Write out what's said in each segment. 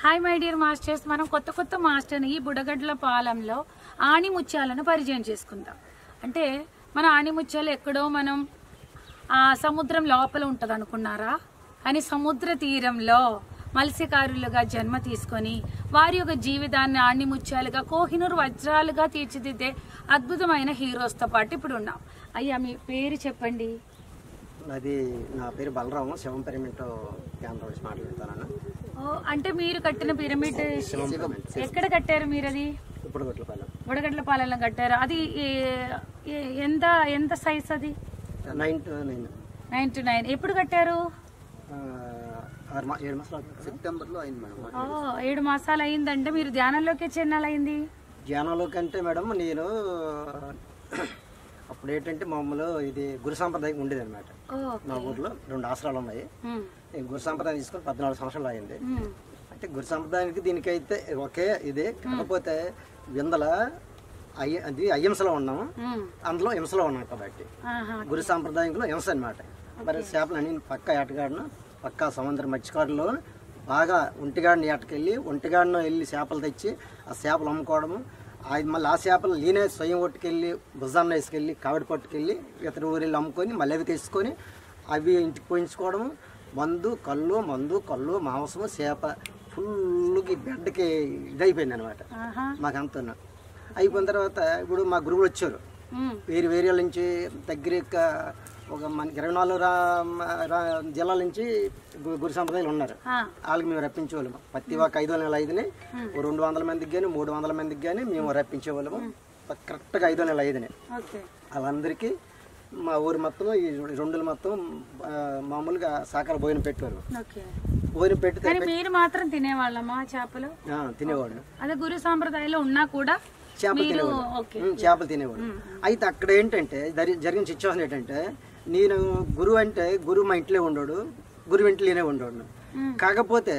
Hi my dear masters మనం కొత్త కొత్త మాస్టర్ని ఈ బుడగడ్ల పాలెంలో ఆణిముత్యాలను పరిచయం చేసుకుందాం అంటే మన ఆణిముత్యాలు ఎక్కడో మనం ఆ సముద్రం లోపల ఉంటుంది అనుకున్నారా అని సముద్ర తీరంలో మత్స్యకారులుగా జన్మ తీసుకొని వారి యొక్క జీవితాన్ని ఆణిముత్యాలుగా కోహినూరు వజ్రాలుగా తీర్చిదిద్దే అద్భుతమైన హీరోస్తో పాటు ఇప్పుడు ఉన్నాం అయ్యా మీ పేరు చెప్పండి అది నా పేరు బలరాము శివం పిరమిడ్ కేంద్రం నుంచి మాట్లాడుతున్నాను ఓ అంటే మీరు కట్టిన పిరమిడ్ ఎక్కడ కట్టారు మీరు అది ఇప్పుడు గొట్లపాలెం బుడగడ్ల పాలెంలో కట్టారు అది ఏ- ఏ- ఎంత ఎంత సైజ్ అది nine to nine nine to nine ఎప్పుడు కట్టారు ఆ, ఆరు మా ఏడు మాసాలు అవుతుంది సెప్టెంబర్లో అయింది మేడం ఓ ఏడు మాసాలు అయిందంటే మీరు ధ్యానంలోకి చెన్నాలు అయింది ధ్యానంలో కంటే మేడం నేను అప్పుడు ఏంటంటే మామూలు ఇది గురు సాంప్రదాయం ఉండేది అనమాట ఓ మా ఊర్లో రెండు ఆశ్రమాలు ఉన్నాయి ఉమ్, నేను గురు సాంప్రదాయం తీసుకొని పద్నాలుగు సంవత్సరాలు అయింది ఉమ్, అంటే గురు సాంప్రదాయానికి దీనికైతే ఒకే ఇది కాకపోతే విందల అయ్య అది అహింసలో ఉన్నాము ఉమ్, అందులో హింసలో ఉన్నాం కాబట్టి ఆహా, గురు సాంప్రదాయంలో హింస అనమాట మరి చేపలు అన్ని పక్క ఏటగాడును పక్క సముద్ర మత్స్యకారులు బాగా ఒంటిగాడిని ఏటకెళ్ళి ఒంటిగాడిన వెళ్ళి చేపలు తెచ్చి ఆ చేపలు అమ్ముకోవడము అది మళ్ళీ ఆ చేపలు నేనే స్వయం ఒట్టుకెళ్ళి భుజాన్ని వేసుకెళ్ళి కావిడి పట్టుకెళ్ళి ఇతర ఊరిలో అమ్ముకొని మళ్ళీ అవి తెచ్చుకొని అవి ఇంటికి పోయించుకోవడము మందు కళ్ళు మందు కళ్ళు మాంసము చేప ఫుల్కి బెడ్కి ఇదైపోయింది అనమాట ఆహా, మాకు అంత అయిపోయిన తర్వాత ఇప్పుడు మా గురువులు వచ్చారు ఉమ్, వేరు వేరే నుంచి దగ్గర యొక్క ఒక మనకి ఇరవై నాలుగు రా రా- జిల్లాల నుంచి గు- గురు సంప్రదాయాలు ఉన్నారు ఆ, వాళ్ళకి మేము రప్పించేవాళ్ళము ప్రతి ఒక్క ఐదు వందల ఐదుని ఓ రెండు వందల మందికి కానీ మూడు వందల మందికి కానీ మేము రప్పించేవాళ్ళము కరెక్ట్గా ఐదు వందల ఐదుని ఓకే వాళ్ళందరికీ మా ఊరి మొత్తం ఈ రెండులు మొత్తం ఆ, మామూలుగా సాకర భోజనం పెట్టేవారు ఓకే భోజనం పెట్టి కానీ మీరు మాత్రం తినేవాళ్ళమా చేపలు ఆ, తినేవాడు అదే గురు సాంప్రదాయంలో ఉన్నా కూడా చేపలు మీరు తినేవాడు ఓకే ఉమ్, చేపలు తినేవాడు అయితే అక్కడ ఏంటంటే జరి- జరిగిన సిచ్యువేషన్ ఏంటంటే నేను గురువు అంటే గురువు మా ఇంట్లో ఉండడు గురువు ఇంట్లోనే ఉండడు ఉమ్. కాకపోతే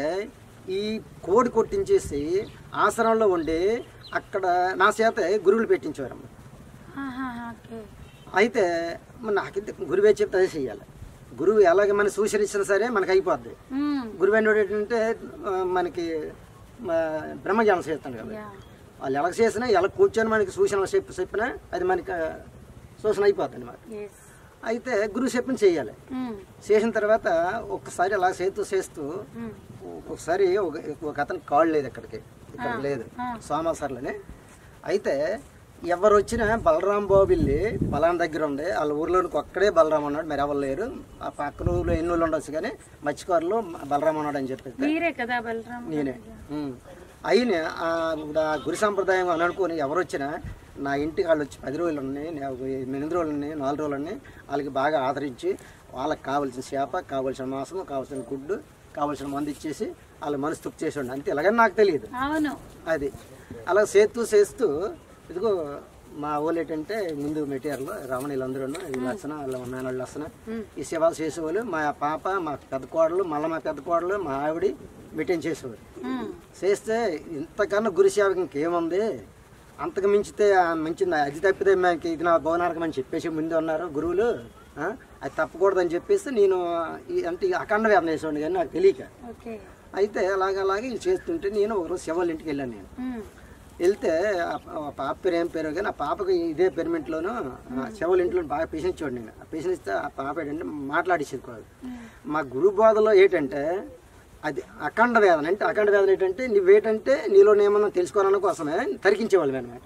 ఈ కోడి కొట్టించేసి ఆశ్రమంలో ఉండి అక్కడ నా చేత గురువులు పెట్టించేవారు ఆహా, ఓకే అయితే మరి నాకైతే గురువే చెప్తే అదే చెయ్యాలి గురువు ఎలాగ మనం సూచనిచ్చినా సరే మనకి అయిపోద్ది ఉమ్, గురువు అనేది ఏంటంటే ఆ, మనకి ఆ, బ్రహ్మజ్ఞానం చేస్తాను కదా యా, వాళ్ళు ఎలా చేసినా ఎలా కూర్చొని మనకి సూచనలు చెప్పి చెప్పినా అది మనకి సూచన అయిపోతుంది అనమాట yes. అయితే గురువు చెప్పిన చేయాలి ఉమ్, చేసిన తర్వాత ఒక్కసారి అలా చేస్తూ చేస్తూ ఉమ్, ఒకసారి ఒక ఒక అతను కాళ్ళు లేదు అక్కడికి ఇక్కడ లేదు సోమాసర్లని అయితే ఎవరు వచ్చినా బలరాం బాబు వెళ్ళి బలాం దగ్గర ఉండి వాళ్ళ ఊర్లోనికి ఒక్కడే బలరాం ఉన్నాడు మరి ఎవరు లేరు ఆ పక్కన ఊళ్ళో ఎన్ని ఊళ్ళు ఉండొచ్చు కానీ మత్స్యకారులు బలరాం ఉన్నాడు అని చెప్పి మీరే కదా బలరామ్ నేనే ఉమ్. అయిన ఆ ఇప్పుడు ఆ గురి సాంప్రదాయం అని అనుకుని ఎవరు వచ్చినా నా ఇంటికి వాళ్ళు వచ్చి పది రోజులు ఉన్నాయి ఎనిమిది రోజులు ఉన్నాయి నాలుగు రోజులు ఉన్నాయి వాళ్ళకి బాగా ఆదరించి వాళ్ళకి కావాల్సిన చేప కావాల్సిన మాంసం కావాల్సిన గుడ్డు కావాల్సిన మందు ఇచ్చేసి వాళ్ళ మనసు తృప్తి చేసి ఉండి అంతే ఇలాగని నాకు తెలియదు అవును అది అలా చేస్తూ చేస్తూ ఇదిగో మా ఊళ్ళు ఏంటంటే ముందు మెటీరియల్ రమణీలు అందరూ వీళ్ళు వస్తున్నా వాళ్ళ మేనళ్ళు వస్తున్నా ఈ సేవలు చేసేవాళ్ళు మా పాప మా పెద్ద కోడలు మళ్ళీ మా పెద్ద కోడలు మా ఆవిడ మెయింటైన్ చేసేవారు ఉమ్, చేస్తే ఇంతకన్నా గురి సేవకి ఇంకేముంది అంతకు మించితే ఆ మించింది అది తప్పితే మనకి ఇది నా భవనార్గం అని చెప్పేసి ముందు ఉన్నారు గురువులు ఆ, అది తప్పకూడదని చెప్పేసి నేను ఈ- అంటే ఈ అఖండ వేదన వేసేవాడిని కానీ నాకు తెలియక ఓకే అయితే అలాగే అలాగే ఇది చేస్తుంటే నేను ఒకరోజు శివాళ్ళ ఇంటికి వెళ్ళాను నేను ఉమ్, వెళ్తే ఆ పా- ఆ పాప పేరు ఏం పేరు కానీ ఆ పాపకి ఇదే పెరిమెంట్లోను శివుల ఇంట్లో బాగా పేషెంట్ చూడండి నేను ఆ పేషెంట్ ఇస్తే ఆ పాప ఏంటంటే మాట్లాడేసేది కాదు మా గురు బోధలో ఏంటంటే అది అఖండ వేదన అంటే అఖండ వేదన ఏంటంటే నువ్వేటంటే నీలో ఏమన్నా తెలుసుకోవాలన్న కోసమే తరికించేవాళ్ళం అనమాట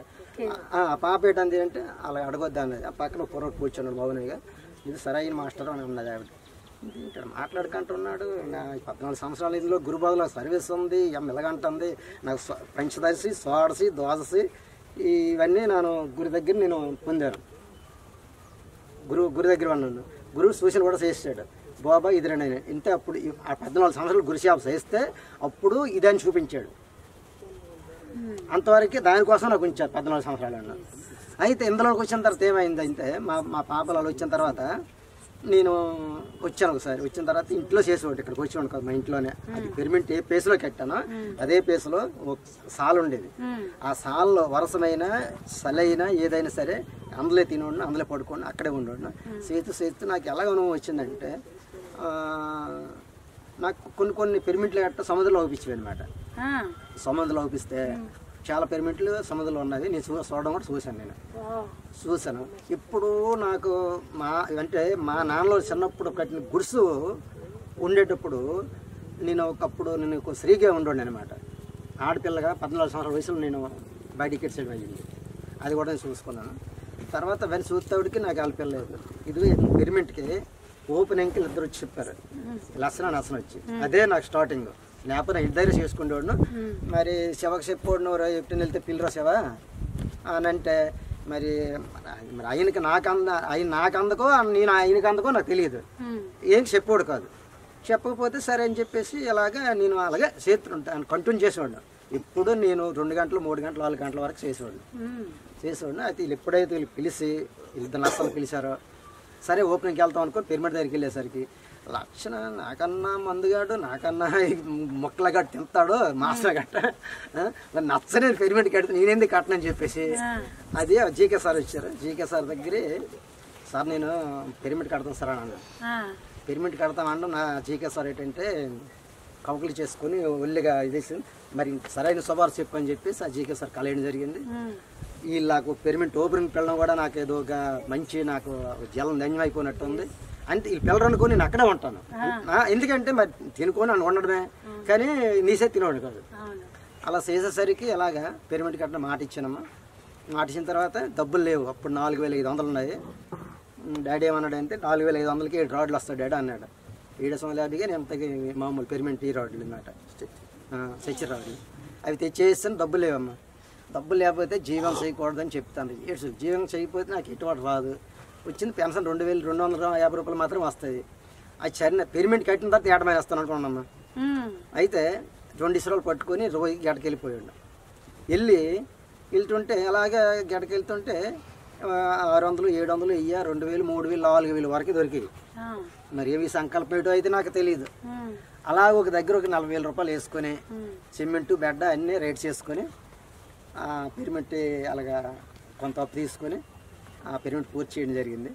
ఆ పాప ఏంటంది అంటే అలా అడగొద్దా అన్నది ఆ పక్కన పొర కూర్చున్నాడు బాగున్నాయిగా ఇది సరైన మాస్టర్ అని ఉన్నది ఆవిడ ఇక్కడ మాట్లాడుకుంటున్నాడు నా పద్నాలుగు సంవత్సరాల ఇందులో గురుబాధలో సర్వీస్ ఉంది ఎం ఎలాగంటుంది నాకు స్వ- పంచదశి సోడసి ద్వాదశి ఇవన్నీ నేను గురి దగ్గర నేను పొందాను గురువు గురు దగ్గర ఉన్నాను గురువు సూచన కూడా చేసాడు బాబా ఇది రెండు ఇంతే అప్పుడు ఈ- ఆ పద్నాలుగు సంవత్సరాలు గురుసేవ చేస్తే అప్పుడు ఇదని చూపించాడు అంతవరకు దానికోసం నాకు ఉంచారు పద్నాలుగు సంవత్సరాలు అన్నారు అయితే ఇందులోకి వచ్చిన తర్వాత ఏమైంది అంటే మా మా పాపలు వాళ్ళు వచ్చిన తర్వాత నేను వచ్చాను ఒకసారి వచ్చిన తర్వాత ఇంట్లో చేసేవాడు ఇక్కడికి వచ్చేవాడు కదా మా ఇంట్లోనే అది పెరిమెంట్ ఏ పేసులో కట్టానో అదే పేసులో ఒక సాల్ ఉండేది ఉమ్, ఆ సాల్లో వరసమైన సలైన ఏదైనా సరే అందులో తినోడిన అందులో పడుకోండి అక్కడే ఉండోడిన చేతు చేతు నాకు ఎలా అనుభవం వచ్చిందంటే ఆ, నాకు కొన్ని కొన్ని పిరమిడ్లు గట్ట సముద్రంలో ఒప్పించేవి అనమాట ఆ, సముద్రంలో చూపిస్తే చాలా పిరమిడ్లు సముద్రంలో ఉన్నది నేను చూ చూడడం కూడా చూశాను నేను వావ్. చూశాను ఇప్పుడు నాకు మా అంటే మా నాన్నలో చిన్నప్పుడు కట్టిన గుడిసు ఉండేటప్పుడు నేను ఒకప్పుడు నేను ఒక స్త్రీగా ఉండండి అనమాట ఆడపిల్లగా పద్నాలుగు సంవత్సరాల వయసులో నేను బయటికి వచ్చేయడం అయ్యింది అది కూడా నేను చూసుకున్నాను తర్వాత వెన్ చూస్తాడికి నాకు ఆడపిల్లలేదు ఇది పిరమిడ్కి ఓపెనింగ్కి ఇద్దరు వచ్చి చెప్పారు లసన నసన వచ్చి అదే నాకు స్టార్టింగ్ లేకపోతే ఇంటి దగ్గర చేసుకునేవాడును మరి శివకి చెప్పాడు ఎప్పుడు వెళ్తే పిల్లరా శివ అని అంటే మరి మరి ఆయనకి నాకు అంద ఆయన నాకు అందకో నేను ఆయనకి అందకో నాకు తెలియదు ఉమ్, ఏం చెప్పాడు కాదు చెప్పకపోతే సరే అని చెప్పేసి ఇలాగా నేను అలాగే చేస్తుంటాను కంటిన్యూ చేసేవాడు ఇప్పుడు నేను రెండు గంటలు మూడు గంటలు నాలుగు గంటల వరకు చేసేవాడు ఉమ్, చేసేవాడిని అయితే వీళ్ళు ఎప్పుడైతే వీళ్ళు పిలిచి ఇద్దరు నష్టలు పిలిచారో సరే ఓపెనింగ్కి వెళ్తాం అనుకో పిరమిడ్ దగ్గరికి వెళ్ళేసరికి లక్షణ నాకన్నా మందుగాడు నాకన్నా ఈ మొక్కలగాడు తింటాడు మాస్టర్ గట్ట ఆ, మరి నచ్చని పిరమిడ్కి కడితే నేనేంది కట్టనని చెప్పేసి ఆ, అది జీకే సార్ వచ్చారు జీకే సార్ దగ్గరే సార్ నేను పిరమిడ్ కడతాను సార్ అని అన్నాడు ఆ, పిరమిడ్ కడతామంటే నా జీకే సార్ ఏంటంటే కౌకులు చేసుకొని ఒళ్ళిగా ఇదేసి మరి సరైన శుభారు చెప్పు అని చెప్పేసి ఆ జీకే సార్ కలయడం జరిగింది ఉమ్, ఈ నాకు పిరమిడ్ ఓపెనింగ్ పిల్లడం కూడా నాకు ఏదో ఒక మంచి నాకు జలం ధన్యం అయిపోయినట్టు ఉంది అంటే ఈ పిల్లలు అనుకొని నేను అక్కడే ఉంటాను ఆ, ఎందుకంటే మరి తినుకొని అని ఉండడమే కానీ నీసే తినవాడు కాదు అవును అలా చేసేసరికి అలాగా పిరమిడ్ కట్టిన మాట ఇచ్చానమ్మా మాట ఇచ్చిన తర్వాత డబ్బులు లేవు అప్పుడు నాలుగు వేల ఐదు వందలు ఉన్నాయి ఉమ్, డాడీ ఏమన్నాడు అంటే నాలుగు వేల ఐదు వందలకి ఏడు రాడ్లు వస్తాయి డాడీ అన్నాడు ఏడు వందల యాభైగా నేను అంతకి మామూలు పిరమిడ్ టీ రాడ్లు అన్నమాట చచ్చి రాడ్లు అవి తెచ్చేస్తాను డబ్బులు లేవమ్మా డబ్బులు లేకపోతే జీవం చేయకూడదని చెప్తాను ఏడ్చు జీవం చేయకపోతే నాకు ఎటువంటి రాదు వచ్చింది పెన్షన్ రెండు వేలు రెండు వందల యాభై రూపాయలు మాత్రం వస్తుంది అది సరే పిరమిడ్ కట్టిన తర్వాత ఏటమైన వేస్తాను అనుకున్నామ్మా ఉమ్, అయితే రెండు ఇసురాలు పట్టుకొని రోజు గడకి వెళ్ళిపోయాడు వెళ్ళి వెళ్తుంటే అలాగే గడకి వెళ్తుంటే ఆ, ఆరు వందలు ఏడు వందలు వెయ్యి రెండు వేలు మూడు వేలు నాలుగు వేలు వరకు దొరికాయి ఆ, మరి ఏవి సంకల్పం ఏంటో అయితే నాకు తెలియదు ఉమ్, అలా ఒక దగ్గర ఒక నలభై వేల రూపాయలు వేసుకొని ఉమ్, సిమెంట్ బెడ్డ అన్నీ రేట్స్ చేసుకొని ఆ పిరమిడ్ అలాగా కొంత అప్పు తీసుకొని ఆ పిరమిడ్ పూర్తి చేయడం జరిగింది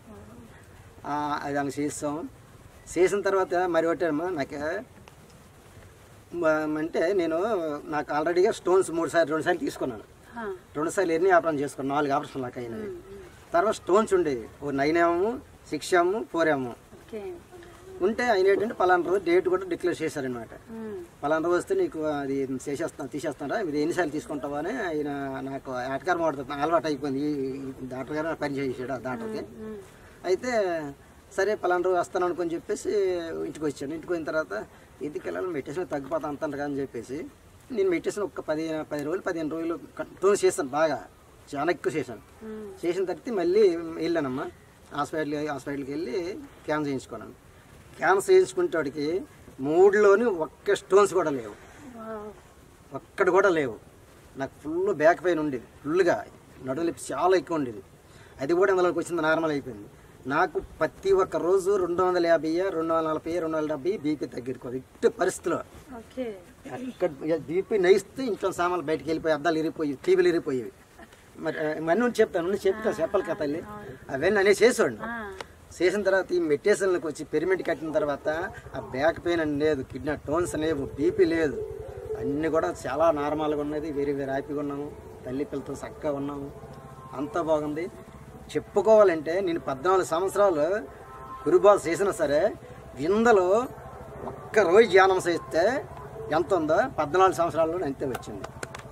ఆ, అది అలా చేస్తాం చేసిన తర్వాత మరి ఒకటేమో నాకు మ- అంటే నేను నాకు ఆల్రెడీగా స్టోన్స్ మూడు సార్లు రెండు సార్లు తీసుకున్నాను ఆ, రెండు సార్లు ఎన్ని ఆపరేషన్ చేసుకున్నాను నాలుగు ఆపరేషన్ నాకు అయినాయి తర్వాత స్టోన్స్ ఉండేవి ఓ నైన్ ఏమో సిక్స్ ఏమో ఫోర్ ఏమో ఓకే ఉంటే ఆయన ఏంటంటే పలానా రోజు డేట్ కూడా డిక్లేర్ చేశారనమాట ఉమ్, పలానా రోజు వస్తే నీకు అది చేసేస్తాను తీసేస్తారా ఇది ఎన్నిసార్లు తీసుకుంటావా అని ఆయన నాకు ఆటకారం ఆడుతుంది అలవాటు అయిపోయింది ఈ ఈ డాక్టర్ గారు పని చేసాడు ఆ డాక్టర్కి ఉమ్, అయితే సరే పలానా రోజు వస్తాను అనుకొని చెప్పేసి ఇంటికి వచ్చాను ఇంటికి వచ్చిన తర్వాత ఇంటికి వెళ్ళాలి మెడిటేషన్ తగ్గిపోతా అంటారు అని చెప్పేసి నేను మెడిటేషన్ ఒక పది పది రోజులు పదిహేను రోజులు కంటిన్యూ చేశాను బాగా చాలా ఎక్కువ చేశాను ఉమ్, చేసిన తర్వాత మళ్ళీ వెళ్ళానమ్మా హాస్పిటల్ హాస్పిటల్కి వెళ్ళి క్యాన్ చేయించుకున్నాను క్యాన్ చేయించుకునేటోడికి మూడులోని ఒక్క స్టోన్స్ కూడా లేవు వావ్. ఒక్కటి కూడా లేవు నాకు ఫుల్ బ్యాక్ పెయిన్ ఉండేది ఫుల్గా నడుము నొప్పి చాలా ఎక్కువ ఉండేది అది కూడా అందులోకి వచ్చింది నార్మల్ అయిపోయింది నాకు ప్రతి ఒక్క రోజు రెండు వందల యాభై రెండు వందల నలభై రెండు వందల డెబ్బై బీపీ తగ్గిరుకోదు ఇట్టి పరిస్థితిలో ఓకే అక్కడ బీపీ నయిస్తే ఇంట్లో సామాన్లు బయటకు వెళ్ళిపోయి అద్దాలు ఇరిగిపోయి టీవీలు ఇరిగిపోయేవి మరి ఇవన్నీ ఉండి చెప్తాను ఉండి చెప్తా చెప్పాలి కదా తల్లి అవన్నీ అనేది చేసాడు ఆ, చేసిన తర్వాత ఈ మెడిటేషన్లకు వచ్చి పిరమిడ్ కట్టిన తర్వాత ఆ బ్యాక్ పెయిన్ అని లేదు కిడ్నీ టోన్స్ లేవు బీపీ లేదు అన్నీ కూడా చాలా నార్మల్గా ఉన్నది వేరే వేరే హ్యాపీగా ఉన్నాము తల్లి పిల్లతో చక్కగా ఉన్నాము అంతా బాగుంది చెప్పుకోవాలంటే నేను పద్నాలుగు సంవత్సరాలు గురుబాల్ చేసినా సరే విందలో ఒక్క రోజు ధ్యానం చేస్తే ఎంత ఉందో పద్నాలుగు సంవత్సరాల్లో అంతే వచ్చింది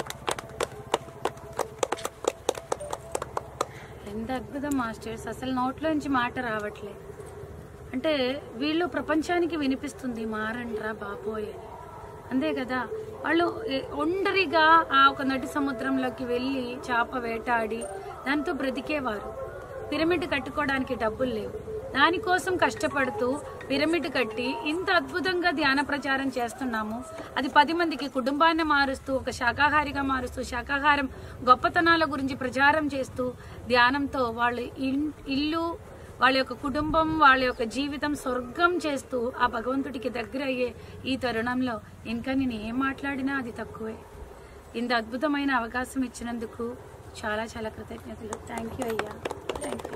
ఎంత అద్భుతం మాస్టర్స్ అసలు నోట్లో నుంచి మాట రావట్లే అంటే వీళ్ళు ప్రపంచానికి వినిపిస్తుంది మారండ్రా బాబోయ్ అని అంతే కదా వాళ్ళు ఏ- ఒంటరిగా ఆ ఒక నటి సముద్రంలోకి వెళ్ళి చేప వేటాడి దాంతో బ్రతికేవారు పిరమిడ్ కట్టుకోవడానికి డబ్బులు లేవు దానికోసం కష్టపడుతూ పిరమిడ్ కట్టి ఇంత అద్భుతంగా ధ్యాన ప్రచారం చేస్తున్నాము అది పది మందికి కుటుంబాన్ని మారుస్తూ ఒక శాకాహారిగా మారుస్తూ శాకాహారం గొప్పతనాల గురించి ప్రచారం చేస్తూ ధ్యానంతో వాళ్ళు ఇన్- ఇల్లు వాళ్ళ యొక్క కుటుంబం వాళ్ళ యొక్క జీవితం స్వర్గం చేస్తూ ఆ భగవంతుడికి దగ్గర అయ్యే ఈ తరుణంలో ఇంకా నేను ఏం మాట్లాడినా అది తక్కువే ఇంత అద్భుతమైన అవకాశం ఇచ్చినందుకు చాలా చాలా కృతజ్ఞతలు థ్యాంక్ యూ అయ్యా థ్యాంక్ యూ